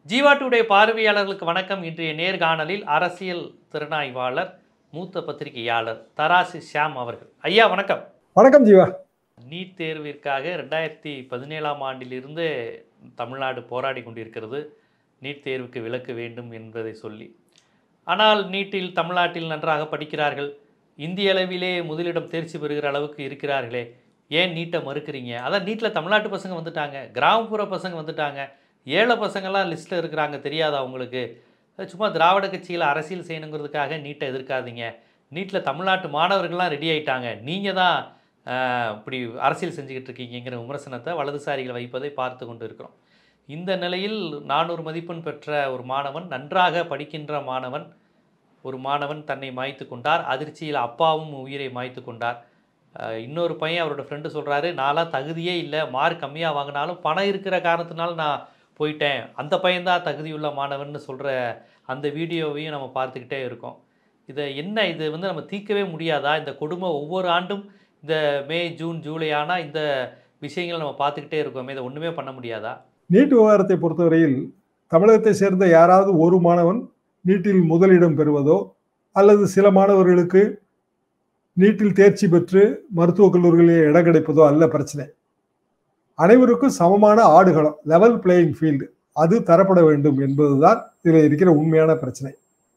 Jeeva today பார்வையாளர்களுக்கு வணக்கம் இன்றைய நேர்காணலில் அரசியல் திறனாய்வாளர் மூத்த பத்திரிகையாளர் தராசு ஷியாம் அவர்கள் ஐயா வணக்கம் வணக்கம் ஜீவா நீட் தேர்விற்காக ரெண்டாயிரத்தி பதினேழாம் ஆண்டிலிருந்து தமிழ்நாடு போராடி கொண்டிருக்கிறது நீட் தேர்வுக்கு விலக்கு வேண்டும் என்பதை சொல்லி ஆனால் நீட்டில் தமிழ்நாட்டில் நன்றாக படிக்கிறார்கள் இந்திய அளவிலே முதலிடம் தேர்ச்சி பெறுகிற அளவுக்கு இருக்கிறார்களே ஏன் நீட்டை மறுக்கிறீங்க அதான் நீட்டில் தமிழ்நாட்டு பசங்க வந்துட்டாங்க கிராமப்புற பசங்க வந்துட்டாங்க ஏழை பசங்கள்லாம் லிஸ்ட்டில் இருக்கிறாங்க தெரியாதா உங்களுக்கு அது சும்மா திராவிட கட்சியில் அரசியல் செய்யணுங்கிறதுக்காக நீட்டை எதிர்க்காதீங்க நீட்டில் தமிழ்நாட்டு மாணவர்கள்லாம் ரெடி ஆயிட்டாங்க நீங்கள் தான் ஆஹ், இப்படி அரசியல் செஞ்சுக்கிட்டு இருக்கீங்கிற விமர்சனத்தை வலதுசாரிகள் வைப்பதை பார்த்து கொண்டு இருக்கிறோம் இந்த நிலையில் நானூறு மதிப்பெண் பெற்ற ஒரு மாணவன் நன்றாக படிக்கின்ற மாணவன் ஒரு மாணவன் தன்னை மாய்த்து கொண்டார் அதிர்ச்சியில் அப்பாவும் உயிரை மாய்த்து கொண்டார் ஆஹ், இன்னொரு பையன் அவரோட ஃப்ரெண்டு சொல்கிறாரு நான்லாம் தகுதியே இல்லை மார்க் கம்மியாக வாங்கினாலும் பணம் இருக்கிற காரணத்தினால நான் போயிட்டேன் அந்த பையன்தான் தகுதியுள்ள மாணவன்னு சொல்கிற அந்த வீடியோவையும் நம்ம பார்த்துக்கிட்டே இருக்கோம் இதை என்ன இது வந்து நம்ம தீர்க்கவே முடியாதா இந்த கொடுமை ஒவ்வொரு ஆண்டும் இந்த மே ஜூன் ஜூலை ஆனால் இந்த விஷயங்களை நம்ம பார்த்துக்கிட்டே இருக்கோமே இதை ஒன்றுமே பண்ண முடியாதா நீட் விவகாரத்தை பொறுத்தவரையில் தமிழகத்தை சேர்ந்த யாராவது ஒரு மாணவன் நீட்டில் முதலிடம் பெறுவதோ அல்லது சில மாணவர்களுக்கு நீட்டில் தேர்ச்சி பெற்று மருத்துவக் கல்லூரிகளில் இடம் கிடைப்பதோ அல்ல பிரச்சனை அனைவருக்கும் சமமான ஆடுகளம் லெவல் பிளேயிங் ஃபீல்டு அது தரப்பட வேண்டும் என்பதுதான் இதில் இருக்கிற உண்மையான பிரச்சனை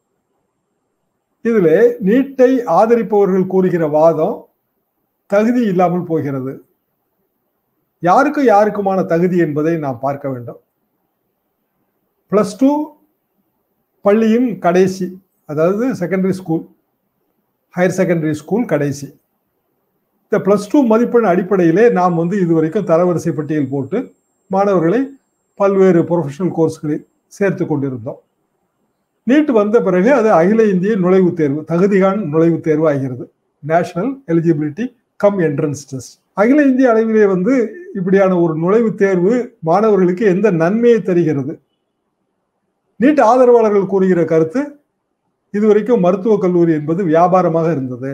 இதில் நீட்டை ஆதரிப்பவர்கள் கூறுகிற வாதம் தகுதி இல்லாமல் போகிறது யாருக்கு யாருக்குமான தகுதி என்பதை நாம் பார்க்க வேண்டும் பிளஸ் டூ பள்ளியின் கடைசி அதாவது secondary school higher secondary school கடைசி இந்த ப்ளஸ் டூ மதிப்பெண் அடிப்படையிலே நாம் வந்து இதுவரைக்கும் தரவரிசை பட்டியல் போட்டு மாணவர்களை பல்வேறு ப்ரொஃபஷனல் கோர்ஸ்களில் சேர்த்து கொண்டிருந்தோம் நீட் வந்த பிறகு அது அகில இந்திய நுழைவுத் தேர்வு தகுதிகான் நுழைவுத் தேர்வு ஆகிறது national eligibility cum entrance test அகில இந்திய அளவிலே வந்து இப்படியான ஒரு நுழைவுத் தேர்வு மாணவர்களுக்கு எந்த நன்மையை தருகிறது நீட் ஆதரவாளர்கள் கூறுகிற கருத்து இதுவரைக்கும் மருத்துவக் கல்லூரி என்பது வியாபாரமாக இருந்தது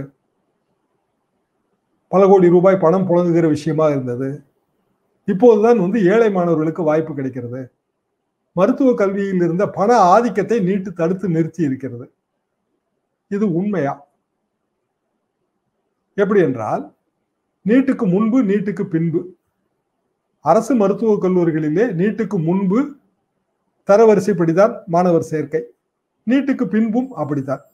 பல கோடி ரூபாய் பணம் புழங்குகிற விஷயமா இருந்தது இப்போதுதான் வந்து ஏழை மாணவர்களுக்கு வாய்ப்பு கிடைக்கிறது மருத்துவ கல்வியில் இருந்த பண ஆதிக்கத்தை நீட்டு தடுத்து நிறுத்தி இருக்கிறது இது உண்மையா எப்படி என்றால் நீட்டுக்கு முன்பு நீட்டுக்கு பின்பு அரசு மருத்துவக் கல்லூரிகளிலே நீட்டுக்கு முன்பு தரவரிசைப்படிதான் மாணவர் சேர்க்கை நீட்டுக்கு பின்பும் அப்படித்தான்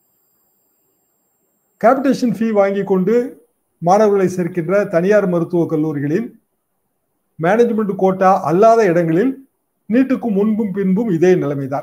கேபிடேஷன் ஃபீ வாங்கி கொண்டு மாணவர்களை சேர்க்கின்ற தனியார் மருத்துவக் கல்லூரிகளில் மேனேஜ்மெண்ட் கோட்டா அல்லாத இடங்களில் நீட்டுக்கு முன்பும் பின்பும் இதே நிலைமைதான்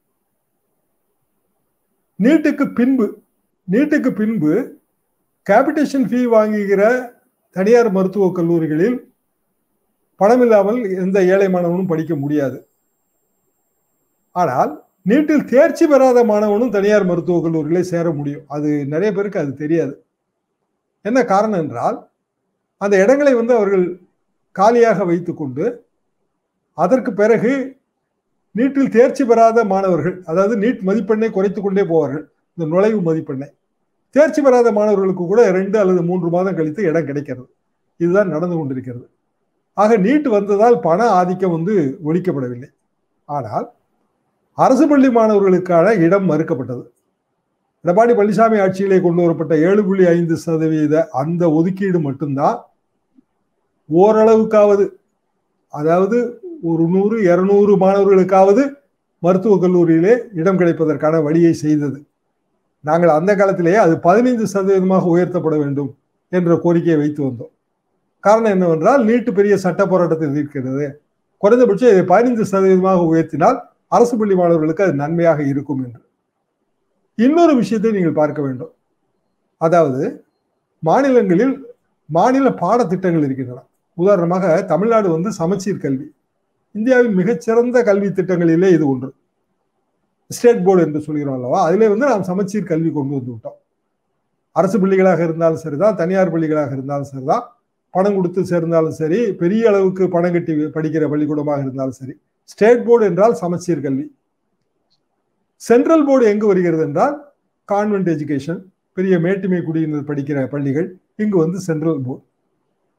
நீட்டுக்கு பின்பு நீட்டுக்கு பின்பு கேபிடேஷன் ஃபீ வாங்குகிற தனியார் மருத்துவக் கல்லூரிகளில் பணம் இல்லாமல் எந்த ஏழை மாணவனும் படிக்க முடியாது ஆனால் நீட்டில் தேர்ச்சி பெறாத மாணவனும் தனியார் மருத்துவக் கல்லூரியிலே சேர முடியும் அது நிறைய பேருக்கு அது தெரியாது என்ன காரணம் என்றால் அந்த இடங்களை வந்து அவர்கள் காலியாக வைத்துக்கொண்டு அதற்கு பிறகு நீட்டில் தேர்ச்சி பெறாத மாணவர்கள் அதாவது நீட் மதிப்பெண்ணை குறைத்து கொண்டே போவார்கள் இந்த நுழைவு மதிப்பெண்ணை தேர்ச்சி பெறாத மாணவர்களுக்கு கூட ரெண்டு அல்லது மூன்று மாதம் கழித்து இடம் கிடைக்கிறது இதுதான் நடந்து கொண்டிருக்கிறது ஆக நீட் வந்ததால் பண ஆதிக்கம் வந்து ஒழிக்கப்படவில்லை ஆனால் அரசு பள்ளி மாணவர்களுக்கான இடம் மறுக்கப்பட்டது எடப்பாடி பழனிசாமி ஆட்சியிலே கொண்டு வரப்பட்ட ஏழு புள்ளி ஐந்து சதவீத அந்த ஒதுக்கீடு மட்டும்தான் ஓரளவுக்காவது அதாவது ஒரு நூறு இருநூறு மாணவர்களுக்காவது மருத்துவக் கல்லூரியிலே இடம் கிடைப்பதற்கான வழியை செய்தது நாங்கள் அந்த காலத்திலேயே அது பதினைந்து சதவீதமாக உயர்த்தப்பட வேண்டும் என்ற கோரிக்கையை வைத்து வந்தோம் காரணம் என்னவென்றால் நீட்டு பெரிய சட்ட போராட்டத்தில் இருக்கிறது குறைந்தபட்சம் இதை பதினைந்து சதவீதமாக உயர்த்தினால் அரசு பள்ளி மாணவர்களுக்கு அது நன்மையாக இருக்கும் என்று இன்னொரு விஷயத்தை நீங்கள் பார்க்க வேண்டும் அதாவது மாநிலங்களில் மாநில பாடத்திட்டங்கள் இருக்கின்றன உதாரணமாக தமிழ்நாடு வந்து சமச்சீர் கல்வி இந்தியாவின் மிகச்சிறந்த கல்வி திட்டங்களிலே இது ஒன்று ஸ்டேட் போர்டு என்று சொல்கிறோம் அல்லவா அதிலே வந்து நாம் சமச்சீர் கல்வி கொண்டு வந்து விட்டோம் அரசு பள்ளிகளாக இருந்தாலும் சரிதான் தனியார் பள்ளிகளாக இருந்தாலும் சரிதான் பணம் கொடுத்து சேர்ந்தாலும் சரி பெரிய அளவுக்கு பணம் கட்டி படிக்கிற பள்ளிக்கூடமாக இருந்தாலும் சரி ஸ்டேட் போர்டு என்றால் சமச்சீர் கல்வி சென்ட்ரல் போர்டு எங்கு வருகிறது என்றால் கான்வென்ட் எஜுகேஷன் பெரிய மேட்டுமை குடியினர் படிக்கிற பள்ளிகள் இங்கு வந்து சென்ட்ரல் போர்டு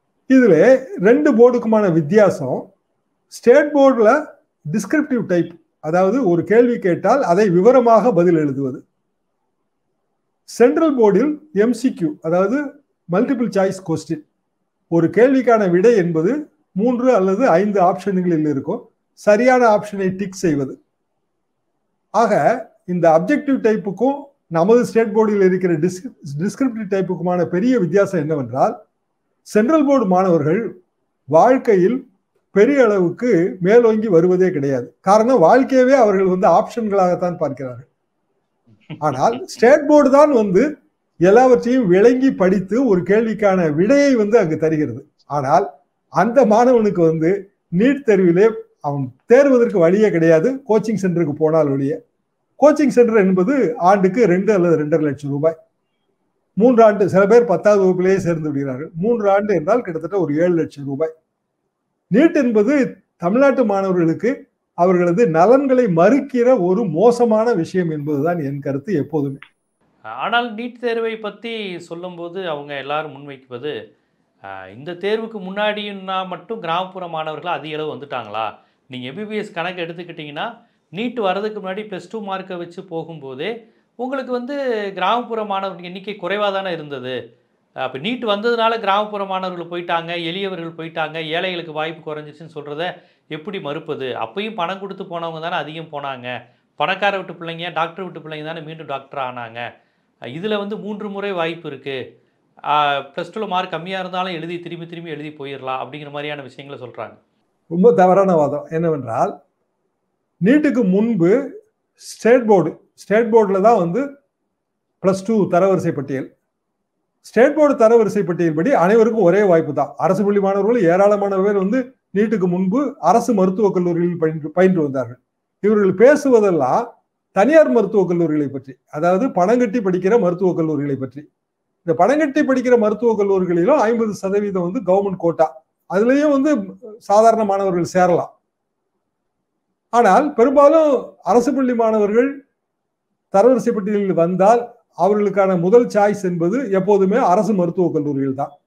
இதில் ரெண்டு போர்டுக்குமான வித்தியாசம் ஸ்டேட் போர்டில் டிஸ்கிரிப்டிவ் டைப் அதாவது ஒரு கேள்வி கேட்டால் அதை விவரமாக பதில் எழுதுவது சென்ட்ரல் போர்டில் எம்சிக்யூ அதாவது மல்டிபிள் சாய்ஸ் கொஸ்டின் ஒரு கேள்விக்கான விடை என்பது மூன்று அல்லது ஐந்து ஆப்ஷன்களில் இருக்கும் சரியான ஆப்ஷனை டிக் செய்வது ஆக இந்த அப்ஜெக்டிவ் டைப்புக்கும் நமது ஸ்டேட் போர்டில் இருக்கிற டிஸ்கிரிப்டிவ் டைப்புக்குமான பெரிய வித்தியாசம் என்னவென்றால் சென்ட்ரல் போர்டு மாணவர்கள் வாழ்க்கையில் பெரிய அளவுக்கு மேலோங்கி வருவதே கிடையாது காரணம் வாழ்க்கையவே அவர்கள் வந்து ஆப்ஷன்களாகத்தான் பார்க்கிறார்கள் ஆனால் ஸ்டேட் போர்டு தான் வந்து எல்லாவற்றையும் விளங்கி படித்து ஒரு கேள்விக்கான விடையை வந்து அங்கு தருகிறது ஆனால் அந்த மாணவனுக்கு வந்து நீட் தேர்விலே அவன் தேர்வதற்கு வழியே கிடையாது கோச்சிங் சென்டருக்கு போனால் வழியே கோச்சிங் சென்டர் என்பது ஆண்டுக்கு ரெண்டு அல்லது ரெண்டரை லட்சம் ரூபாய் மூன்று ஆண்டு சில பேர் பத்தாவது வகுப்பிலேயே சேர்ந்து விடுகிறார்கள் மூன்று ஆண்டு என்றால் கிட்டத்தட்ட ஒரு ஏழு லட்சம் ரூபாய் நீட் என்பது தமிழ்நாட்டு மாணவர்களுக்கு அவர்களது நலன்களை மறுக்கிற ஒரு மோசமான விஷயம் என்பதுதான் என் கருத்து எப்போதுமே ஆனால் நீட் தேர்வை பற்றி சொல்லும்போது அவங்க எல்லாரும் முன்வைப்பது ஆஹ், இந்த தேர்வுக்கு முன்னாடின்னா மட்டும் கிராமப்புற மாணவர்கள் அதிக அளவு வந்துட்டாங்களா நீங்கள் எபிபிஎஸ் கணக்கு எடுத்துக்கிட்டிங்கன்னா நீட் வரதுக்கு முன்னாடி ப்ளஸ் டூ மார்க்கை வச்சு போகும்போதே உங்களுக்கு வந்து கிராமப்புற மாணவர்கள் எண்ணிக்கை குறைவாக தானே இருந்தது அப்போ நீட் வந்ததுனால கிராமப்புற மாணவர்கள் போயிட்டாங்க எளியவர்கள் போயிட்டாங்க ஏழைகளுக்கு வாய்ப்பு குறைஞ்சிச்சுன்னு சொல்கிறத எப்படி மறுப்பது அப்பயும் பணம் கொடுத்து போனவங்க தானே அதிகம் போனாங்க பணக்கார விட்டு பிள்ளைங்க டாக்டர் விட்டு பிள்ளைங்க தானே மீண்டும் டாக்டர் ஆனாங்க இதில் வந்து மூன்று முறை வாய்ப்பு இருக்குது ப்ளஸ் டூவில் மார்க் கம்மியாக இருந்தாலும் எழுதி திரும்பி திரும்பி எழுதி போயிடலாம் அப்படிங்கிற மாதிரியான விஷயங்களை சொல்கிறாங்க ரொம்ப தவறான வாதம் என்னவென்றால் நீட்டுக்கு முன்பு ஸ்டேட் போர்டு ஸ்டேட் போர்டில் தான் வந்து ப்ளஸ் டூ தரவரிசை பட்டியல் ஸ்டேட் போர்டு தரவரிசை பட்டியல் படி அனைவருக்கும் ஒரே வாய்ப்பு தான் அரசு பள்ளி மாணவர்கள் ஏராளமான பேர் வந்து நீட்டுக்கு முன்பு அரசு மருத்துவக் கல்லூரிகளில் பயின்று பயின்று வந்தார்கள் இவர்கள் பேசுவதெல்லாம் தனியார் மருத்துவக் கல்லூரிகளை பற்றி அதாவது பணம் கட்டி படிக்கிற மருத்துவக் கல்லூரிகளை பற்றி இந்த பணம் கட்டி படிக்கிற மருத்துவக் கல்லூரிகளிலும் ஐம்பது சதவீதம் வந்து கவர்மெண்ட் கோட்டா அதுலயும் வந்து சாதாரண மாணவர்கள் சேரலாம் ஆனால் பெரும்பாலும் அரசு பள்ளி மாணவர்கள் தரவரிசை பட்டியலில் வந்தால் அவர்களுக்கான முதல் சாய்ஸ் என்பது எப்போதுமே அரசு மருத்துவக் கல்லூரிகள் தான்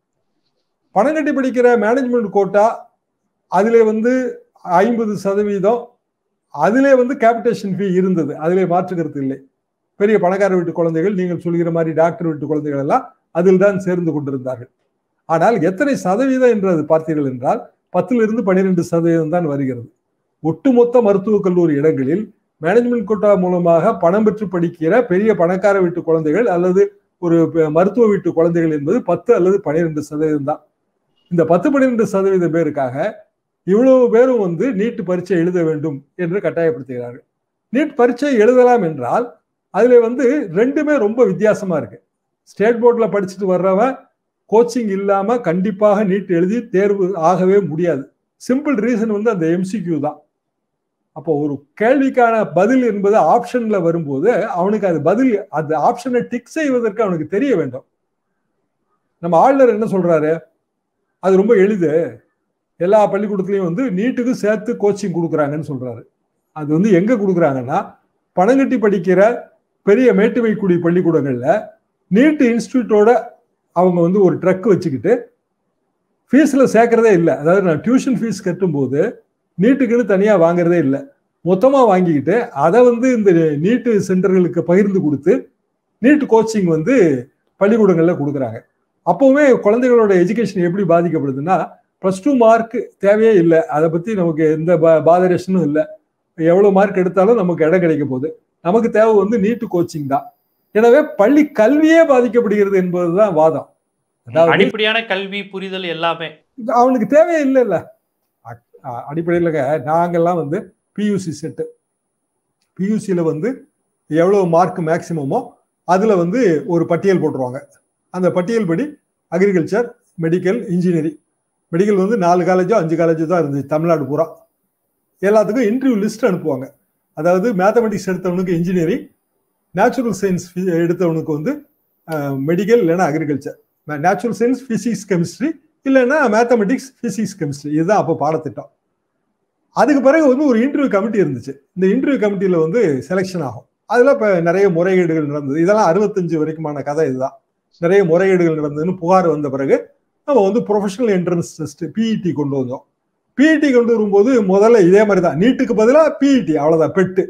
பணம் கட்டி படிக்கிற மேனேஜ்மெண்ட் கோட்டா அதிலே வந்து ஐம்பது சதவீதம் அதிலே வந்து கேபிடேஷன் ஃபீ இருந்தது அதிலே மாற்றுக்கிறது இல்லை பெரிய பணக்கார வீட்டு குழந்தைகள் நீங்கள் சொல்கிற மாதிரி டாக்டர் வீட்டு குழந்தைகள் எல்லாம் அதில் தான் சேர்ந்து கொண்டிருந்தார்கள் ஆனால் எத்தனை சதவீதம் என்று அது பார்த்தீர்கள் என்றால் பத்திலிருந்து பன்னிரெண்டு சதவீதம் தான் வருகிறது ஒட்டுமொத்த மருத்துவக் கல்லூரி இடங்களில் மேனேஜ்மெண்ட் கோட்டா மூலமாக பணம் பெற்று படிக்கிற பெரிய பணக்கார வீட்டு குழந்தைகள் அல்லது ஒரு ப- மருத்துவ வீட்டு குழந்தைகள் என்பது பத்து அல்லது பன்னிரெண்டு சதவீதம் தான் இந்த பத்து பன்னிரெண்டு சதவீத பேருக்காக இவ்வளவு பேரும் வந்து நீட் பரீட்சை எழுத வேண்டும் என்று கட்டாயப்படுத்துகிறார்கள் நீட் பரீட்சை எழுதலாம் என்றால் அதுல வந்து ரெண்டுமே ரொம்ப வித்தியாசமா இருக்கு ஸ்டேட் போர்ட்ல படிச்சுட்டு வர்றவன் கோச்சிங் இல்லாம கண்டிப்பாக நீட் எழுதி தேர்வு ஆகவே முடியாது சிம்பிள் ரீசன் வந்து அந்த எம்சிக்யூ தான் அப்போ ஒரு கேள்விக்கான பதில் என்பது ஆப்ஷன்ல வரும்போது அவனுக்கு அது பதில் அந்த ஆப்ஷனை டிக் செய்வதற்கு அவனுக்கு தெரிய வேண்டும் நம்ம ஆளுநர் என்ன சொல்றாரு அது ரொம்ப எளிது எல்லா பள்ளிக்கூடத்துலயும் வந்து நீட்டுக்கு சேர்த்து கோச்சிங் கொடுக்குறாங்கன்னு சொல்றாரு அது வந்து எங்க கொடுக்குறாங்கன்னா பணம் கட்டி படிக்கிற பெரிய மேட்டுமைக்குடி பள்ளிக்கூடங்கள்ல நீட் இன்ஸ்டியூட்டோட அவங்க வந்து ஒரு ட்ரக் வச்சுக்கிட்டு ஃபீஸ்ல சேர்க்கறதே இல்லை அதாவது நான் டியூஷன் ஃபீஸ் கட்டும்போது நீட்டுக்குன்னு தனியா வாங்குறதே இல்லை மொத்தமா வாங்கிக்கிட்டு அதை வந்து இந்த நீட்டு சென்டர்களுக்கு பகிர்ந்து கொடுத்து நீட் கோச்சிங் வந்து பள்ளிக்கூடங்கள்ல கொடுக்குறாங்க அப்பவுமே குழந்தைகளோட எஜுகேஷன் எப்படி பாதிக்கப்படுதுன்னா ப்ளஸ் டூ மார்க் தேவையே இல்லை அதை பத்தி நமக்கு எந்த பா- பாதரேஷனும் இல்லை எவ்வளவு மார்க் எடுத்தாலும் நமக்கு இடம் கிடைக்க போகுது நமக்கு தேவை வந்து நீட்டு கோச்சிங் தான் எனவே பள்ளி கல்வியே பாதிக்கப்படுகிறது என்பதுதான் வாதம் அதாவது அடிப்படையான கல்வி புரிதல் எல்லாமே இது அவனுக்கு தேவையே இல்லைல்ல அ- அ- அடிப்படையிலங்க நாங்கெல்லாம் வந்து பியூசி செட்டு பியூசியில் வந்து எவ்வளவு மார்க் மேக்சிமமோ அதில் வந்து ஒரு பட்டியல் போட்டுருவாங்க அந்த பட்டியல் படி அக்ரிகல்ச்சர் மெடிக்கல் இன்ஜினியரிங் மெடிக்கல் வந்து நாலு காலேஜோ அஞ்சு காலேஜோ தான் இருந்துச்சு தமிழ்நாடு பூரா எல்லாத்துக்கும் இன்டர்வியூ லிஸ்ட் அனுப்புவாங்க அதாவது மேத்தமெட்டிக்ஸ் எடுத்தவனுக்கு இன்ஜினியரிங் நேச்சுரல் சயின்ஸ் எடுத்தவனுக்கு வந்து மெடிக்கல் இல்லைன்னா agriculture natural science physics chemistry இல்லைன்னா மேத்தமெட்டிக்ஸ் பிசிக்ஸ் கெமிஸ்ட்ரி இதுதான் அப்போ பாடத்திட்டம் அதுக்கு பிறகு வந்து ஒரு இன்டர்வியூ கமிட்டி இருந்துச்சு இந்த இன்டர்வியூ கமிட்டியில் வந்து செலெக்ஷன் ஆகும் அதில் இப்போ நிறைய முறைகேடுகள் நடந்தது இதெல்லாம் அறுபத்தஞ்சு வரைக்குமான கதை இதுதான் நிறைய முறைகேடுகள் நடந்ததுன்னு புகார் வந்த பிறகு நம்ம வந்து ப்ரொஃபஷனல் என்ட்ரன்ஸ் டெஸ்ட் பிஇடி கொண்டு வந்தோம் பிஇடி கொண்டு வரும்போது முதல்ல இதே மாதிரி தான் நீட்டுக்கு பதிலாக பிஇடி அவ்வளவுதான் பெட்டு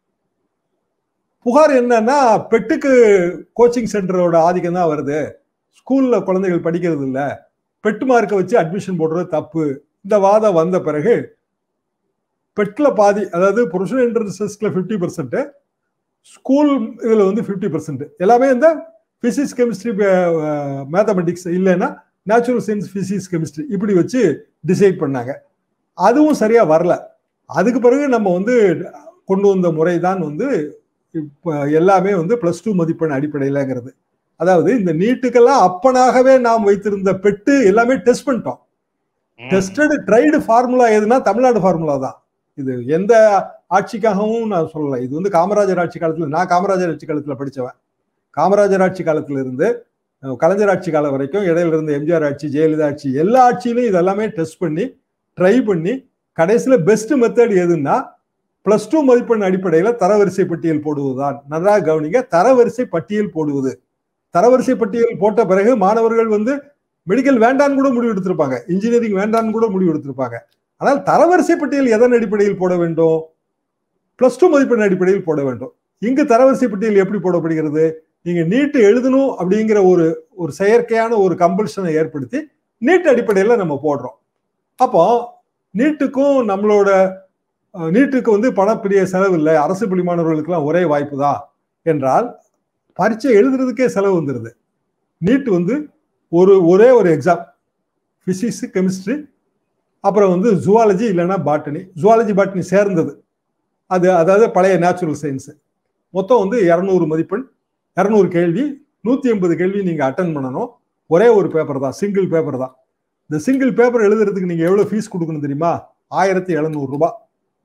புகார் என்னன்னா பெட்டுக்கு கோச்சிங் சென்டரோட ஆதிக்கம் தான் வருது ஸ்கூல்ல குழந்தைகள் படிக்கிறது இல்ல பெட்டு மார்க்கை வச்சு அட்மிஷன் போடுறது தப்பு இந்த வாதம் வந்த பிறகு பெட்ல பாதி அதாவது ப்ரொஃபஷனல் என்ட்ரன்சஸ்ல ஃபிஃப்டி பர்சன்ட் ஸ்கூல் இதுல வந்து ஃபிஃப்டி பர்சன்ட் எல்லாமே இந்த பிசிக்ஸ் கெமிஸ்ட்ரி மேத்தமெட்டிக்ஸ் இல்லைன்னா நேச்சுரல் சயின்ஸ் பிசிக்ஸ் கெமிஸ்ட்ரி இப்படி வச்சு டிசைட் பண்ணாங்க அதுவும் சரியா வரல அதுக்கு பிறகு நம்ம வந்து கொண்டு வந்த முறை தான் வந்து இப்போ எல்லாமே வந்து பிளஸ் டூ மதிப்பெண் அடிப்படையிலங்கிறது அதாவது இந்த நீட்டுக்கெல்லாம் அப்பனாகவே நாம் வைத்திருந்த பெட்டு எல்லாமே டெஸ்ட் பண்ணிட்டோம் டெஸ்டட் ட்ரைடு ஃபார்முலா எதுனா தமிழ்நாடு ஃபார்முலா தான் இது எந்த ஆட்சிக்காகவும் நான் சொல்லலை இது வந்து காமராஜர் ஆட்சி காலத்துல நான் காமராஜர் ஆட்சி காலத்துல படிச்சவன் காமராஜர் ஆட்சி காலத்துல இருந்து கலைஞர் ஆட்சி காலம் வரைக்கும் இடையில இருந்து எம்ஜிஆர் ஆட்சி ஜெயலலிதா ஆட்சி எல்லா ஆட்சியிலும் இதெல்லாமே டெஸ்ட் பண்ணி ட்ரை பண்ணி கடைசியில பெஸ்ட் மெத்தட் எதுன்னா பிளஸ் டூ மதிப்பெண் அடிப்படையில் தரவரிசை பட்டியல் போடுவதுதான் நன்றாக கவனிங்க தரவரிசை பட்டியல் போடுவது தரவரிசை பட்டியல் போட்ட பிறகு மாணவர்கள் வந்து மெடிக்கல் வேண்டான்னு கூட முடிவு எடுத்திருப்பாங்க இன்ஜினியரிங் வேண்டான்னு கூட முடிவு எடுத்திருப்பாங்க ஆனால் தரவரிசை பட்டியல் எதன் அடிப்படையில் போட வேண்டும் பிளஸ் டூ மதிப்பெண் அடிப்படையில் போட வேண்டும் இங்கு தரவரிசை பட்டியல் எப்படி போடப்படுகிறது நீங்க நீட்டு எழுதணும் அப்படிங்கிற ஒரு ஒரு செயற்கையான ஒரு கம்பல்ஷனை ஏற்படுத்தி நீட் அடிப்படையில் நம்ம போடுறோம் அப்போ நீட்டுக்கும் நம்மளோட நீட்டுக்கு வந்து பணப்பிரிய செலவு இல்லை அரசு பள்ளி மாணவர்களுக்கெல்லாம் ஒரே வாய்ப்பு தான் என்றால் பரீட்சை எழுதுறதுக்கே செலவு வந்துடுது நீட் வந்து ஒரு ஒரே ஒரு எக்ஸாம் பிசிக்ஸ் கெமிஸ்ட்ரி அப்புறம் வந்து ஜுவாலஜி இல்லைன்னா பாட்டனி ஜுவாலஜி பாட்டனி சேர்ந்தது அது அதாவது பழைய நேச்சுரல் சயின்ஸு மொத்தம் வந்து இரநூறு மதிப்பெண் இரநூறு கேள்வி நூற்றி எண்பது கேள்வி நீங்கள் அட்டன் பண்ணணும் ஒரே ஒரு பேப்பர் தான் சிங்கிள் பேப்பர் தான் இந்த சிங்கிள் பேப்பர் எழுதுறதுக்கு நீங்கள் எவ்வளோ ஃபீஸ் கொடுக்கணும் தெரியுமா ஆயிரத்தி எழுநூறு ரூபாய்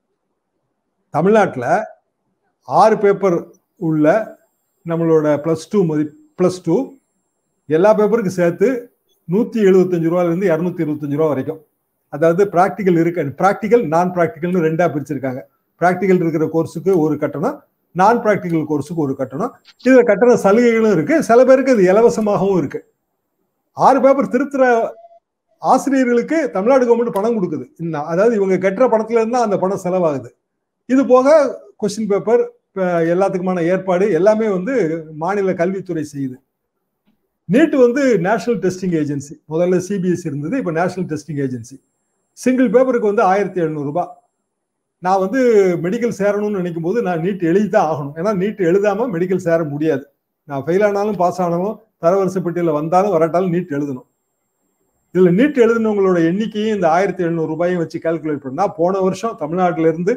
தமிழ்நாட்டில் ஆறு பேப்பர் உள்ள நம்மளோட ப்ளஸ் டூ மதி ப்ளஸ் டூ எல்லா பேப்பருக்கும் சேர்த்து நூற்றி எழுபத்தஞ்சு ரூபாயிலேருந்து இரநூத்தி இருபத்தஞ்சு ரூபா வரைக்கும் அதாவது ப்ராக்டிக்கல் இருக்கு ப்ராக்டிக்கல் நான் ப்ராக்டிக்கல்னு ரெண்டாக பிரிச்சிருக்காங்க ப்ராக்டிக்கல் இருக்கிற கோர்ஸுக்கு ஒரு கட்டணம் நான் ப்ராக்டிக்கல் கோர்ஸுக்கு ஒரு கட்டணம் இதில் கட்டண சலுகைகளும் இருக்கு சில பேருக்கு அது இலவசமாகவும் இருக்கு ஆறு பேப்பர் திருத்துற ஆசிரியர்களுக்கு தமிழ்நாடு கவர்மெண்ட் பணம் கொடுக்குது அதாவது இவங்க கட்டுற பணத்துல இருந்தா அந்த பணம் செலவாகுது இது போக கொஸ்டின் பேப்பர் எல்லாத்துக்குமான ஏற்பாடு எல்லாமே வந்து மாநில கல்வித்துறை செய்யுது நீட் வந்து நேஷனல் டெஸ்டிங் ஏஜென்சி முதல்ல சிபிஎஸ்சி இருந்தது இப்போ நேஷனல் டெஸ்டிங் ஏஜென்சி சிங்கிள் பேப்பருக்கு வந்து ஆயிரத்தி எழுநூறுபா நான் வந்து மெடிக்கல் சேரணும்னு நினைக்கும் போது நான் நீட் எழுதி தான் ஆகணும் ஏன்னா நீட் எழுதாம மெடிக்கல் சேர முடியாது நான் ஃபெயில் ஆனாலும் பாஸ் ஆனாலும் தரவரிசை பட்டியலில் வந்தாலும் வரட்டாலும் நீட் எழுதணும் இதுல நீட் எழுதினவங்களோட எண்ணிக்கையும் இந்த ஆயிரத்தி எழுநூறு ரூபாயும் வச்சு கால்குலேட் பண்ணா போன வருஷம் தமிழ்நாட்டில இருந்து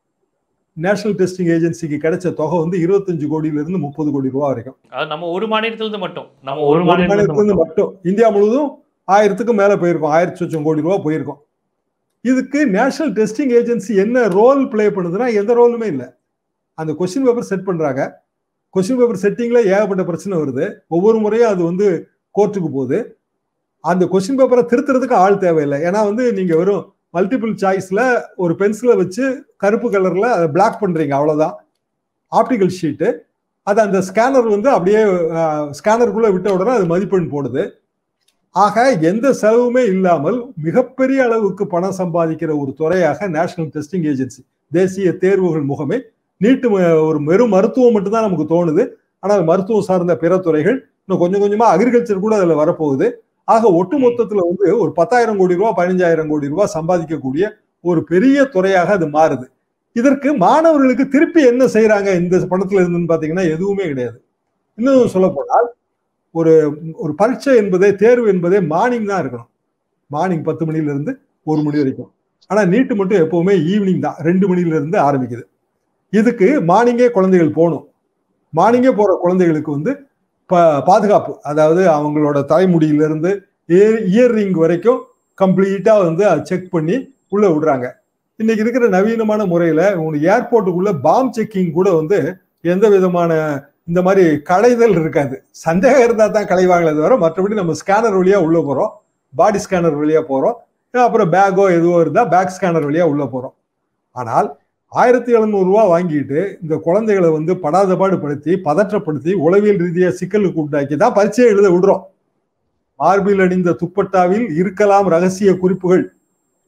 நேஷனல் டெஸ்டிங் ஏஜென்சிக்கு கிடைச்ச தொகை வந்து இருபத்தஞ்சு கோடியில இருந்து முப்பது கோடி ரூபா வரைக்கும் அது நம்ம ஒரு மாநிலத்திலிருந்து மட்டும் நம்ம ஒரு மாநிலத்திலிருந்து மட்டும் இந்தியா முழுவதும் ஆயிரத்துக்கும் மேல போயிருக்கும் ஆயிரத்தி சொச்சம் கோடி ரூபா போயிருக்கும் இதுக்கு நேஷனல் டெஸ்டிங் ஏஜென்சி என்ன ரோல் பிளே பண்ணுதுன்னா எந்த ரோலுமே இல்லை அந்த கொஸ்டின் பேப்பர் செட் பண்றாங்க கொஸ்டின் பேப்பர் செட்டிங்ல ஏகப்பட்ட பிரச்சனை வருது ஒவ்வொரு முறையும் அது வந்து கோர்ட்டுக்கு போகுது அந்த கொஸ்டின் பேப்பரை திருத்துறதுக்கு ஆள் தேவையில்லை ஏன்னா வந்து நீங்க வெறும் மல்டிபிள் சாய்ஸ்ல ஒரு பென்சிலை வச்சு கருப்பு கலர்ல அதை பிளாக் பண்றீங்க அவ்வளவுதான் ஆப்டிக்கல் ஷீட்டு அது அந்த ஸ்கேனர் வந்து அப்படியே ஸ்கேனருக்குள்ள விட்ட உடனே அது மதிப்பெண் போடுது ஆக எந்த செலவுமே இல்லாமல் மிகப்பெரிய அளவுக்கு பணம் சம்பாதிக்கிற ஒரு துறையாக நேஷனல் டெஸ்டிங் ஏஜென்சி தேசிய தேர்வுகள் முகமை நீட்டு ஒரு வெறும் மருத்துவம் மட்டும்தான் நமக்கு தோணுது ஆனால் மருத்துவம் சார்ந்த பிற துறைகள் இன்னும் கொஞ்சம் கொஞ்சமா அக்ரிகல்ச்சர் கூட அதுல வரப்போகுது ஆக ஒட்டு மொத்தத்துல வந்து ஒரு பத்தாயிரம் கோடி ரூபாய் பதினஞ்சாயிரம் கோடி ரூபாய் சம்பாதிக்கக்கூடிய ஒரு பெரிய துறையாக அது மாறுது இதற்கு மாணவர்களுக்கு திருப்பி என்ன செய்யறாங்க இந்த பணத்துல இருந்துன்னு பாத்தீங்கன்னா எதுவுமே கிடையாது இன்னும் சொல்ல போனால் ஒரு ஒரு பரீட்சை என்பதே தேர்வு என்பதே மார்னிங் தான் இருக்கணும் மார்னிங் பத்து மணில இருந்து ஒரு மணி வரைக்கும் ஆனா நீட்டு மட்டும் எப்பவுமே ஈவினிங் தான் ரெண்டு மணில இருந்து ஆரம்பிக்குது இதுக்கு மார்னிங்கே குழந்தைகள் போகணும் மார்னிங்கே போற குழந்தைகளுக்கு வந்து பாதுகாப்பு அதாவது அவங்களோட தலைமுடியிலிருந்து இயர் ரிங் வரைக்கும் கம்ப்ளீட்டா வந்து செக் பண்ணி உள்ள விடுறாங்க இன்னைக்கு இருக்கிற நவீனமான முறையில உங்களுக்கு ஏர்போர்ட்டுக்குள்ள பாம் செக்கிங் கூட வந்து எந்த விதமான இந்த மாதிரி களைதல் இருக்காது சந்தேகம் இருந்தா தான் களைவாங்களே தவிர மற்றபடி நம்ம ஸ்கேனர் வழியா உள்ள போறோம் பாடி ஸ்கேனர் வழியா போறோம் அப்புறம் பேக்கோ எதுவோ இருந்தா பேக் ஸ்கேனர் வழியா உள்ள போறோம் ஆனால் ஆயிரத்தி எழுநூறு ரூபா வாங்கிட்டு இந்த குழந்தைகளை வந்து படாத பாடுபடுத்தி பதற்றப்படுத்தி உளவியல் ரீதியா சிக்கலுக்கு உண்டாக்கி தான் பரீட்சையை எழுத விடுறோம் மார்பில் அணிந்த துப்பட்டாவில் இருக்கலாம் ரகசிய குறிப்புகள்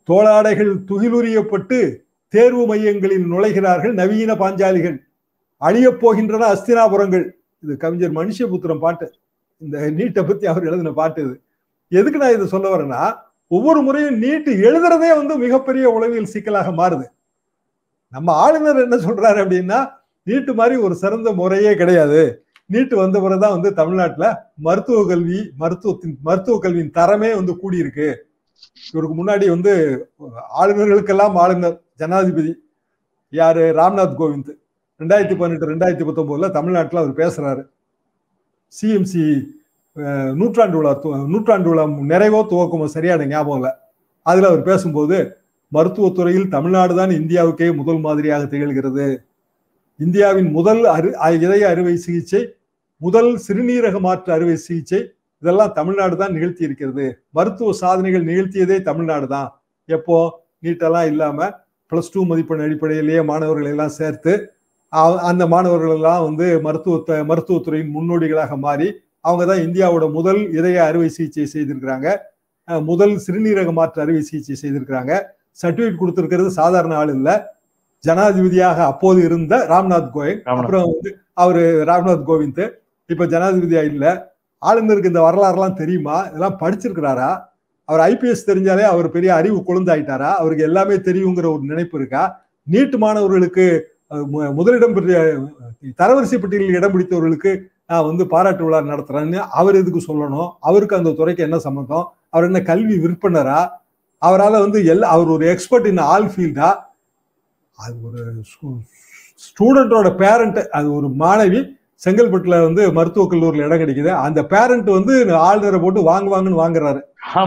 தோளாடைகள் துகிலுரியப்பட்டு தேர்வு மையங்களில் நுழைகிறார்கள் நவீன பாஞ்சாலிகள் அழியப் போகின்றன அஸ்தினாபுரங்கள் இது கவிஞர் மனுஷபுத்திரம் பாட்டு இந்த நீட்டை பத்தி அவர் எழுதின பாட்டு இது எதுக்கு நான் இதை சொல்ல வரேன்னா ஒவ்வொரு முறையும் நீட்டு எழுதுறதே வந்து மிகப்பெரிய உளவியல் சிக்கலாக மாறுது நம்ம ஆளுநர் என்ன சொல்றாரு அப்படின்னா நீட்டு மாதிரி ஒரு சிறந்த முறையே கிடையாது நீட்டு வந்த பிறகுதான் வந்து தமிழ்நாட்டுல மருத்துவ கல்வி மருத்துவத்தின் மருத்துவ கல்வியின் தரமே வந்து கூடியிருக்கு இவருக்கு முன்னாடி வந்து ஆளுநர்களுக்கெல்லாம் ஆளுநர் ஜனாதிபதி யாரு ராம்நாத் கோவிந்த் ரெண்டாயிரத்தி பதினெட்டு ரெண்டாயிரத்தி பத்தொன்பதுல தமிழ்நாட்டில் அவர் பேசுறாரு சிஎம்சி நூற்றாண்டு விழா நூற்றாண்டு விழா நிறைவோ துவக்கமோ சரியான ஞாபகம் இல்லை அதுல அவர் பேசும்போது மருத்துவத்துறையில் தமிழ்நாடு தான் இந்தியாவுக்கே முதல் மாதிரியாக திகழ்கிறது இந்தியாவின் முதல் அரு இதய அறுவை சிகிச்சை முதல் சிறுநீரக மாற்று அறுவை சிகிச்சை இதெல்லாம் தமிழ்நாடு தான் நிகழ்த்தி இருக்கிறது மருத்துவ சாதனைகள் நிகழ்த்தியதே தமிழ்நாடு தான் எப்போ நீட்டெல்லாம் இல்லாம பிளஸ் டூ மதிப்பெண் அடிப்படையிலேயே மாணவர்களை எல்லாம் சேர்த்து அந்த மாணவர்கள் எல்லாம் வந்து மருத்துவ மருத்துவத்துறையின் முன்னோடிகளாக மாறி அவங்க தான் இந்தியாவோட முதல் இதய அறுவை சிகிச்சை செய்திருக்கிறாங்க முதல் சிறுநீரக மாற்று அறுவை சிகிச்சை செய்திருக்கிறாங்க சர்டிபிகேட் கொடுத்திருக்கிறது சாதாரண ஆள் இல்லை ஜனாதிபதியாக அப்போது இருந்த ராம்நாத் கோவிந்த் அப்புறம் வந்து அவரு ராம்நாத் கோவிந்த் இப்ப ஜனாதிபதியா இல்ல ஆளுநருக்கு இந்த வரலாறுலாம் தெரியுமா இதெல்லாம் படிச்சிருக்கிறாரா அவர் ஐபிஎஸ் தெரிஞ்சாலே அவர் பெரிய அறிவு குழந்தாயிட்டாரா அவருக்கு எல்லாமே தெரியுங்கிற ஒரு நினைப்பு இருக்கா நீட்டு மாணவர்களுக்கு முதலிடம் பெற்ற தரவரிசை பட்டியலில் இடம் பிடித்தவர்களுக்கு நான் வந்து பாராட்டு விழா நடத்துறேன்னு அவர் எதுக்கு சொல்லணும் அவருக்கு அந்த துறைக்கு என்ன சம்மந்தம் அவர் என்ன கல்வி விற்பனரா அவரால் வந்து எல்லா அவர் ஒரு எக்ஸ்பர்ட் இன் ஆல் ஃபீல்டா அது ஒரு ஸ்டூடெண்டோட பேரண்ட் அது ஒரு மாணவி செங்கல்பட்டுல வந்து மருத்துவக் கல்லூரியில் இடம் கிடைக்குது அந்த பேரண்ட் வந்து ஆளுநரை போட்டு வாங்குவாங்கன்னு வாங்குறாரு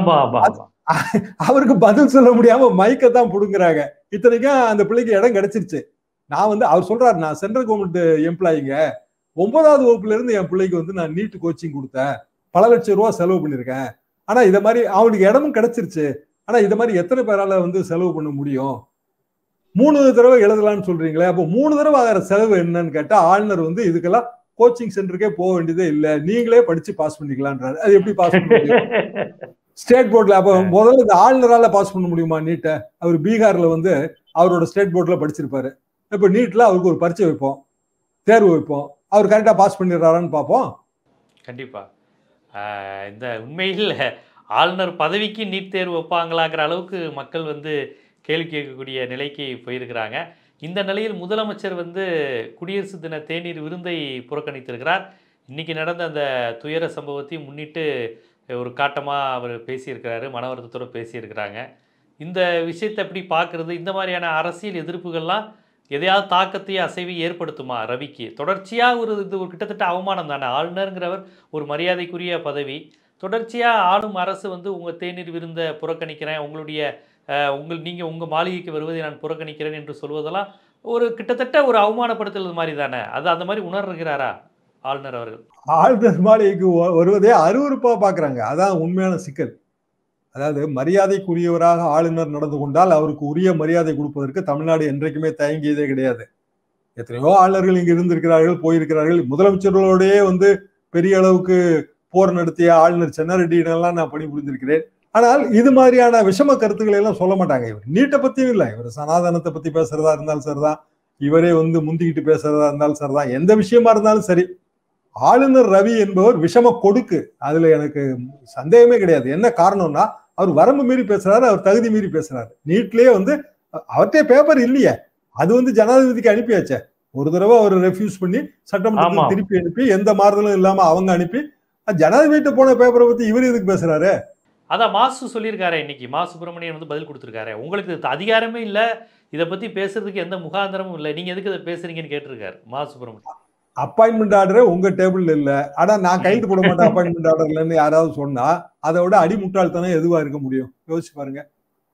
அவருக்கு பதில் சொல்ல முடியாம மைக்கை தான் புடுங்குறாங்க இத்தனைக்கும் அந்த பிள்ளைக்கு இடம் கிடைச்சிருச்சு நான் வந்து அவர் சொல்றாரு நான் சென்ட்ரல் கவர்மெண்ட் எம்ப்ளாயிங்க ஒன்பதாவது வகுப்புல இருந்து என் பிள்ளைக்கு வந்து நான் நீட் கோச்சிங் கொடுத்தேன் பல லட்சம் ரூபா செலவு பண்ணிருக்கேன் ஆனா இத மாதிரி அவனுக்கு இடமும் கிடைச்சிருச்சு ஆனா இத மாதிரி எத்தனை பேரால வந்து செலவு பண்ண முடியும் மூணு தடவை எழுதலாம்னு சொல்றீங்களே அப்போ மூணு தடவை ஆகிற செலவு என்னன்னு கேட்டா ஆளுநர் வந்து இதுக்கெல்லாம் கோச்சிங் சென்டருக்கே போக வேண்டியதே இல்ல நீங்களே படிச்சு பாஸ் பண்ணிக்கலான்றாரு அது எப்படி பாஸ் பண்ண முடியும் ஸ்டேட் போர்ட்ல அப்ப முதல்ல இந்த ஆளுநரால பாஸ் பண்ண முடியுமா நீட்டை அவர் பீகார்ல வந்து அவரோட ஸ்டேட் போர்ட்ல படிச்சிருப்பாரு இப்ப நீட்ல அவருக்கு ஒரு பரீட்சை வைப்போம் தேர்வு வைப்போம் அவர் கரெக்டா பாஸ் பண்ணிடுறாரான்னு பார்ப்போம் கண்டிப்பா இந்த உண்மையில் ஆளுநர் பதவிக்கு நீட் தேர்வு வைப்பாங்களாங்கிற அளவுக்கு மக்கள் வந்து கேள்வி கேட்கக்கூடிய நிலைக்கு போயிருக்கிறாங்க இந்த நிலையில் முதலமைச்சர் வந்து குடியரசு தின தேநீர் விருந்தை புறக்கணித்திருக்கிறார் இன்னைக்கு நடந்த அந்த துயர சம்பவத்தை முன்னிட்டு ஒரு காட்டமாக அவர் பேசியிருக்கிறாரு மன வருத்தத்தோடு பேசியிருக்கிறாங்க இந்த விஷயத்தை எப்படி பார்க்குறது இந்த மாதிரியான அரசியல் எதிர்ப்புகள்லாம் எதையாவது தாக்கத்தை அசைவை ஏற்படுத்துமா ரவிக்கு தொடர்ச்சியாக ஒரு இது ஒரு கிட்டத்தட்ட அவமானம் தானே ஆளுநருங்கிறவர் ஒரு மரியாதைக்குரிய பதவி தொடர்ச்சியாக ஆளும் அரசு வந்து உங்கள் தேநீர் விருந்தை புறக்கணிக்கிறேன் உங்களுடைய உங்கள் நீங்கள் உங்கள் மாளிகைக்கு வருவதை நான் புறக்கணிக்கிறேன் என்று சொல்வதெல்லாம் ஒரு கிட்டத்தட்ட ஒரு அவமானப்படுத்துறது மாதிரி தானே அது அந்த மாதிரி உணர்கிறாரா ஆளுநர் அவர்கள் ஆளுநர் மாளிகைக்கு வருவதே அருவறுப்பா பாக்குறாங்க அதான் உண்மையான சிக்கல் அதாவது மரியாதைக்குரியவராக ஆளுநர் நடந்து கொண்டால் அவருக்கு உரிய மரியாதை கொடுப்பதற்கு தமிழ்நாடு என்றைக்குமே தயங்கியதே கிடையாது எத்தனையோ ஆளுநர்கள் இங்கு இருந்திருக்கிறார்கள் போயிருக்கிறார்கள் முதலமைச்சர்களோடயே வந்து பெரிய அளவுக்கு போர் நடத்திய ஆளுநர் சென்னாரெட்டியிடெல்லாம் நான் பணிபுரிந்திருக்கிறேன் ஆனால் இது மாதிரியான விஷம கருத்துக்களை எல்லாம் சொல்ல மாட்டாங்க இவர் நீட்டை பத்தியும் இல்லை இவர் சனாதனத்தை பத்தி பேசுறதா இருந்தாலும் சரிதான் இவரே வந்து முந்திக்கிட்டு பேசுறதா இருந்தாலும் சரிதான் எந்த விஷயமா இருந்தாலும் சரி ஆளுநர் ரவி என்பவர் விஷம கொடுக்கு அதுல எனக்கு சந்தேகமே கிடையாது என்ன காரணம்னா அவர் வரம்பு மீறி பேசுறாரு அவர் தகுதி மீறி பேசுறாரு நீட்லயே வந்து அவர்கிட்ட பேப்பர் இல்லையே அது வந்து ஜனாதிபதிக்கு அனுப்பியாச்சே ஒரு தடவை அவர் ரெஃப்யூஸ் பண்ணி சட்டமன்றத்துக்கு திருப்பி அனுப்பி எந்த மாறுதலும் இல்லாம அவங்க அனுப்பி ஜனாதிபதி போன பேப்பரை பத்தி இவர் எதுக்கு பேசுறாரு அதான் மாசு சொல்லியிருக்காரு இன்னைக்கு மா சுப்பிரமணியன் வந்து பதில் கொடுத்துருக்காரு உங்களுக்கு அதிகாரமே இல்லை இதை பத்தி பேசுறதுக்கு எந்த முகாந்திரமும் இல்லை நீங்க எதுக்கு இதை பேசுறீங்கன்னு கேட்டிருக்காரு மா சுப்பிரமணியன் அப்பாயின்மெண்ட் ஆர்டர் உங்க டேபிள் இல்ல ஆனா நான் கைது போட மாட்டேன் அப்பாயின்மெண்ட் ஆர்டர்லன்னு யாராவது சொன்னா அதோட அடிமுட்டாள்தனம் எதுவா இருக்க முடியும் யோசிச்சு பாருங்க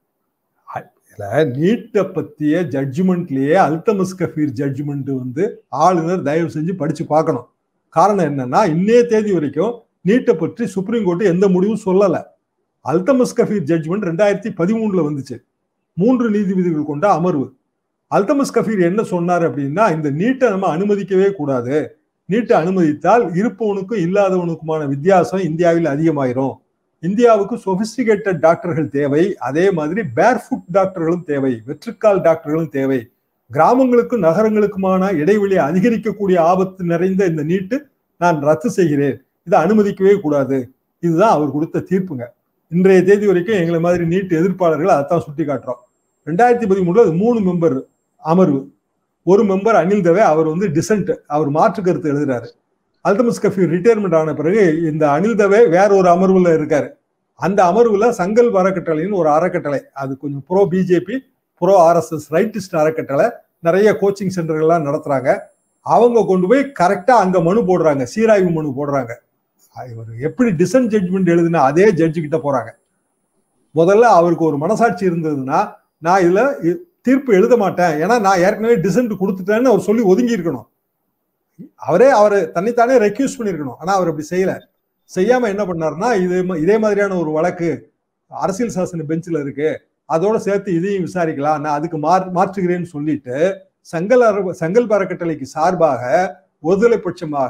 நீட்டை பத்திய ஜட்ஜ்மெண்ட்லயே அல்தமஸ் கஃபீர் ஜட்ஜ்மெண்ட் வந்து ஆளுநர் தயவு செஞ்சு படிச்சு பார்க்கணும் காரணம் என்னன்னா இன்னைய தேதி வரைக்கும் நீட்டை பற்றி சுப்ரீம் கோர்ட் எந்த முடிவும் சொல்லல அல்தமஸ் கஃபீர் ஜட்ஜ்மெண்ட் ரெண்டாயிரத்தி பதிமூணுல வந்துச்சு மூன்று நீதிபதிகள் கொண்ட அமர்வு அல்தமஸ் கஃபீர் என்ன சொன்னார் அப்படின்னா இந்த நீட்டை நம்ம அனுமதிக்கவே கூடாது நீட்டை அனுமதித்தால் இருப்பவனுக்கும் இல்லாதவனுக்குமான வித்தியாசம் இந்தியாவில் அதிகமாயிரும் இந்தியாவுக்கு சொபிஸ்டிகேட்டட் டாக்டர்கள் தேவை அதே மாதிரி பேர்ஃபுட் டாக்டர்களும் தேவை வெற்றுக்கால் டாக்டர்களும் தேவை கிராமங்களுக்கும் நகரங்களுக்குமான இடைவெளியை அதிகரிக்கக்கூடிய ஆபத்து நிறைந்த இந்த நீட்டு நான் ரத்து செய்கிறேன் இதை அனுமதிக்கவே கூடாது இதுதான் அவர் கொடுத்த தீர்ப்புங்க இன்றைய தேதி வரைக்கும் எங்களை மாதிரி நீட் எதிர்ப்பாளர்கள் அதைத்தான் சுட்டி காட்டுறோம் ரெண்டாயிரத்தி பதிமூணுல மூணு மெம்பர் அமர்வு ஒரு மெம்பர் அனில் தவே அவர் வந்து டிசன்ட் அவர் மாற்று கருத்து எழுதுறாரு அல்தமஸ் கஃபி ரிட்டையர்மெண்ட் ஆன பிறகு இந்த அனில் தவே வேற ஒரு அமர்வுல இருக்காரு அந்த அமர்வுல சங்கல் அறக்கட்டளைன்னு ஒரு அறக்கட்டளை அது கொஞ்சம் pro BJP pro RSS rightist அறக்கட்டளை நிறைய கோச்சிங் சென்டர்கள்லாம் நடத்துறாங்க அவங்க கொண்டு போய் கரெக்டா அங்க மனு போடுறாங்க சீராய்வு மனு போடுறாங்க இவர் எப்படி டிசன் ஜட்ஜ்மெண்ட் எழுதுனா அதே ஜட்ஜு கிட்ட போறாங்க முதல்ல அவருக்கு ஒரு மனசாட்சி இருந்ததுன்னா நான் இதுல தீர்ப்பு எழுத மாட்டேன் ஏன்னா நான் ஏற்கனவே டிசன்ட் கொடுத்துட்டேன்னு அவர் சொல்லி ஒதுங்கி இருக்கணும் அவரே அவர் தன்னைத்தானே ரெக்யூஸ் பண்ணிருக்கணும் ஆனா அவர் அப்படி செய்யல செய்யாம என்ன பண்ணாருன்னா இது இதே மாதிரியான ஒரு வழக்கு அரசியல் சாசன பெஞ்சில் இருக்கு அதோட சேர்த்து இதையும் விசாரிக்கலாம் நான் அதுக்கு மாற்றுகிறேன்னு சொல்லிட்டு சங்கல் அற சங்கல் அறக்கட்டளைக்கு சார்பாக ஒருதலை பட்சமாக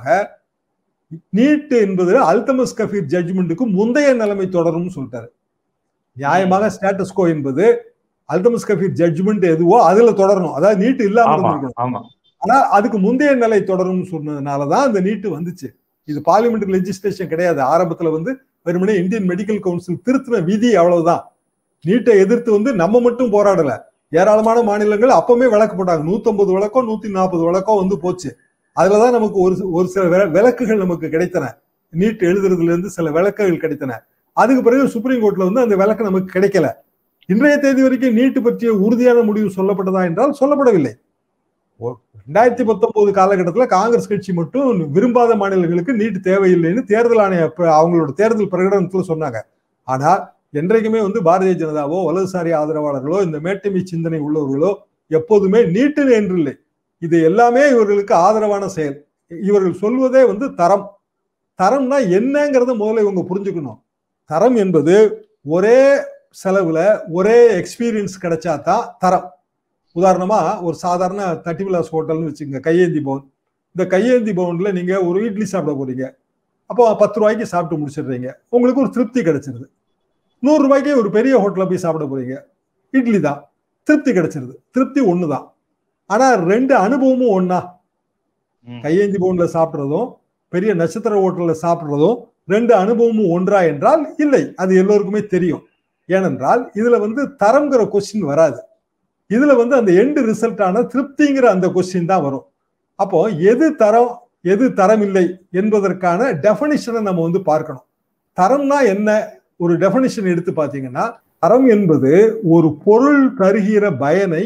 நீட் என்பது அல்தமஸ் கபீர் ஜட்ஜ்மெண்ட்டுக்கு முந்தைய நிலைமை தொடரும்னு சொல்லிட்டாரு நியாயமாக ஸ்டேட்டஸ் கோ என்பது அல்தமஸ் கபீர் ஜட்ஜ்மெண்ட் எதுவோ அதுல தொடரணும் அதாவது நீட் இல்லாம இருந்திருக்கணும் ஆனா அதுக்கு முந்தைய நிலை தொடரும்னு சொன்னதுனாலதான் அந்த நீட்டு வந்துச்சு இது பார்லிமெண்ட் லெஜிஸ்லேஷன் கிடையாது ஆரம்பத்துல வந்து வெறுமனே இந்தியன் மெடிக்கல் கவுன்சில் திருத்தின விதி அவ்வளவுதான் நீட்டை எதிர்த்து வந்து நம்ம மட்டும் போராடல ஏராளமான மாநிலங்கள் அப்பவுமே விளக்கு போட்டாங்க நூத்தம்பது விளக்கோ நூத்தி நாற்பது விளக்கோ வந்து போச்சு அதுலதான் நமக்கு ஒரு ஒரு சில விளக்குகள் நமக்கு கிடைத்தன நீட் எழுதுறதுல இருந்து சில விளக்குகள் கிடைத்தன அதுக்கு பிறகு சுப்ரீம் கோர்ட்ல வந்து அந்த விளக்கு நமக்கு கிடைக்கல இன்றைய தேதி வரைக்கும் நீட்டு பற்றிய உறுதியான முடிவு சொல்லப்பட்டதா என்றால் சொல்லப்படவில்லை ரெண்டாயிரத்தி பத்தொன்பது காலகட்டத்தில் காங்கிரஸ் கட்சி மட்டும் விரும்பாத மாநிலங்களுக்கு நீட் தேவையில்லைன்னு தேர்தல் ஆணைய அவங்களோட தேர்தல் பிரகடனத்துல சொன்னாங்க ஆனா என்றைக்குமே வந்து பாரதிய ஜனதாவோ வலதுசாரி ஆதரவாளர்களோ இந்த மேட்டுமை சிந்தனை உள்ளவர்களோ எப்போதுமே நீட்டு என்றில்லை இது எல்லாமே இவர்களுக்கு ஆதரவான செயல் இவர்கள் சொல்வதே வந்து தரம் தரம்னா என்னங்கிறத முதல்ல இவங்க புரிஞ்சுக்கணும் தரம் என்பது ஒரே செலவுல ஒரே எக்ஸ்பீரியன்ஸ் கிடைச்சா தான் தரம் உதாரணமா ஒரு சாதாரண தட்டி விலாஸ் ஹோட்டல்னு வச்சுங்க கையேந்தி பவன் இந்த கையேந்தி பவன்ல நீங்க ஒரு இட்லி சாப்பிட போறீங்க அப்போ பத்து ரூபாய்க்கு சாப்பிட்டு முடிச்சிடுறீங்க உங்களுக்கு ஒரு திருப்தி கிடைச்சிருது நூறு ரூபாய்க்கு ஒரு பெரிய ஹோட்டலில் போய் சாப்பிட போறீங்க இட்லி தான் திருப்தி கிடைச்சிருது திருப்தி ஒன்று தான் ஆனா ரெண்டு அனுபவமும் ஒன்னா கையேந்தி பவன்ல சாப்பிட்றதும் பெரிய நட்சத்திர ஹோட்டல்ல சாப்பிட்றதும் ரெண்டு அனுபவமும் ஒன்றா என்றால் இல்லை அது எல்லோருக்குமே தெரியும் ஏனென்றால் இதுல வந்து தரம்ங்கிற கொஸ்டின் வராது இதுல வந்து அந்த எண்டு ரிசல்ட்டான திருப்திங்கிற அந்த கொஸ்டின் தான் வரும் அப்போ எது தரம் எது தரம் இல்லை என்பதற்கான டெபனிஷனை நம்ம வந்து பார்க்கணும் தரம்னா என்ன ஒரு டெபனிஷன் எடுத்து பார்த்தீங்கன்னா தரம் என்பது ஒரு பொருள் தருகிற பயனை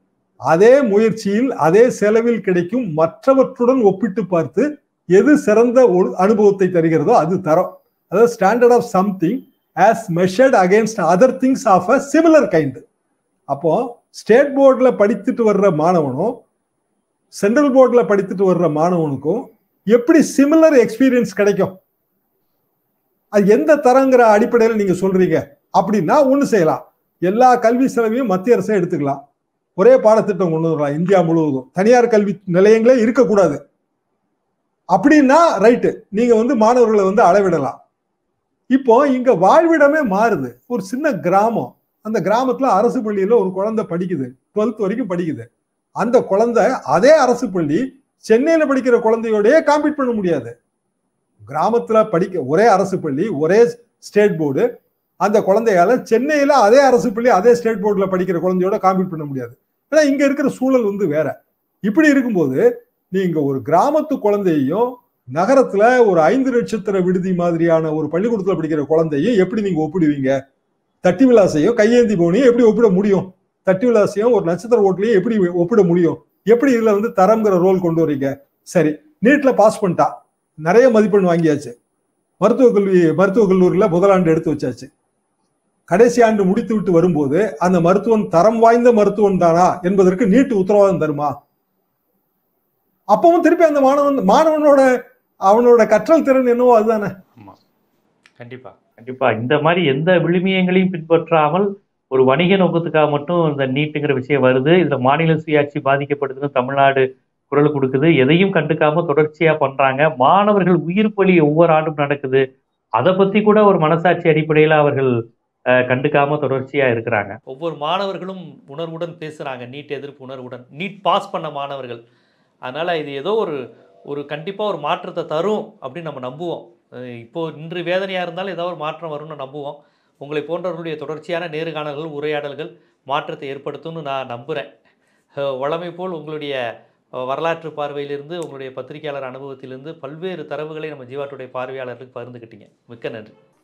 அதே முயற்சியில் அதே செலவில் கிடைக்கும் மற்றவற்றுடன் ஒப்பிட்டு பார்த்து எது சிறந்த ஒரு அனுபவத்தை தருகிறதோ அது தரம் அதாவது standard of something as measured against other things of a similar kind அப்போ ஸ்டேட் போர்டில் படித்துட்டு வர்ற மாணவனும் சென்ட்ரல் போர்டில் படித்துட்டு வர்ற மாணவனுக்கும் எப்படி சிமிலர் எக்ஸ்பீரியன்ஸ் கிடைக்கும் அது எந்த தரங்கிற அடிப்படையில் நீங்க சொல்றீங்க அப்படின்னா ஒன்று செய்யலாம் எல்லா கல்வி செலவையும் மத்திய அரசே எடுத்துக்கலாம் ஒரே பாடத்திட்டம் கொண்டு வரலாம் இந்தியா முழுவதும் தனியார் கல்வி நிலையங்களே இருக்கக்கூடாது அப்படின்னா ரைட்டு நீங்க வந்து மாணவர்களை வந்து அளவிடலாம் இப்போ இங்க வாழ்விடமே மாறுது ஒரு சின்ன கிராமம் அந்த கிராமத்துல அரசு பள்ளியில ஒரு குழந்தை படிக்குது டுவெல்த் வரைக்கும் படிக்குது அந்த குழந்தை அதே அரசு பள்ளி சென்னையில படிக்கிற குழந்தையோடய காம்பீட் பண்ண முடியாது கிராமத்துல படிக்க ஒரே அரசு பள்ளி ஒரே ஸ்டேட் போர்டு அந்த குழந்தையால சென்னையில அதே அரசு பள்ளி அதே ஸ்டேட் போர்டில் படிக்கிற குழந்தையோட காம்பீட் பண்ண முடியாது ஏன்னா இங்க இருக்கிற சூழல் வந்து வேற இப்படி இருக்கும்போது நீங்க ஒரு கிராமத்து குழந்தையையும் நகரத்துல ஒரு ஐந்து நட்சத்திர விடுதி மாதிரியான ஒரு பள்ளிக்கூடத்துல படிக்கிற குழந்தையும் எப்படி நீங்க ஒப்பிடுவீங்க தட்டி விலாசையும் கையேந்தி போனையும் எப்படி ஒப்பிட முடியும் தட்டி விலாசையும் ஒரு நட்சத்திர ஓட்டுலையும் எப்படி ஒப்பிட முடியும் எப்படி இதுல வந்து தரம்ங்கிற ரோல் கொண்டு வரீங்க சரி நீட்ல பாஸ் பண்ணிட்டா நிறைய மதிப்பெண் வாங்கியாச்சு மருத்துவக் கல்வி மருத்துவக் கல்லூரியில் முதலாண்டு எடுத்து வச்சாச்சு கடைசி ஆண்டு முடித்து விட்டு வரும்போது அந்த மருத்துவன் தரம் வாய்ந்த மருத்துவன் தானா என்பதற்கு நீட்டு உத்தரவாதம் தருமா அப்பவும் திருப்பி அந்த மாணவன் மாணவனோட அவனோட கற்றல் திறன் என்னவோ அதுதானே கண்டிப்பா கண்டிப்பா இந்த மாதிரி எந்த விழுமியங்களையும் பின்பற்றாமல் ஒரு வணிக நோக்கத்துக்காக மட்டும் இந்த நீட்டுங்கிற விஷயம் வருது இதுல மாநில சுயாட்சி பாதிக்கப்படுதுன்னு தமிழ்நாடு குரல் கொடுக்குது எதையும் கண்டுக்காம தொடர்ச்சியா பண்றாங்க மாணவர்கள் உயிர் பலி ஒவ்வொரு ஆண்டும் நடக்குது அதை பத்தி கூட ஒரு மனசாட்சி அடிப்படையில் அவர்கள் அஹ், கண்டுக்காம தொடர்ச்சியா இருக்கிறாங்க ஒவ்வொரு மாணவர்களும் உணர்வுடன் பேசுறாங்க நீட் எதிர்ப்பு உணர்வுடன் நீட் பாஸ் பண்ண மாணவர்கள் அதனால இது ஏதோ ஒரு ஒரு கண்டிப்பா ஒரு மாற்றத்தை தரும் அப்படின்னு நம்ம நம்புவோம் அஹ், இப்போ இன்று வேதனையா இருந்தாலும் ஏதோ ஒரு மாற்றம் வரும்னு நம்புவோம் உங்களை போன்றவர்களுடைய தொடர்ச்சியான நேர்காணல்கள் உரையாடல்கள் மாற்றத்தை ஏற்படுத்தும்னு நான் நம்புகிறேன் வளமை போல் உங்களுடைய அஹ், வரலாற்று பார்வையிலிருந்து உங்களுடைய பத்திரிகையாளர் அனுபவத்திலிருந்து பல்வேறு தரவுகளை நம்ம ஜீவாட்டுடைய பார்வையாளர்களுக்கு பகிர்ந்துக்கிட்டீங்க மிக்க நன்றி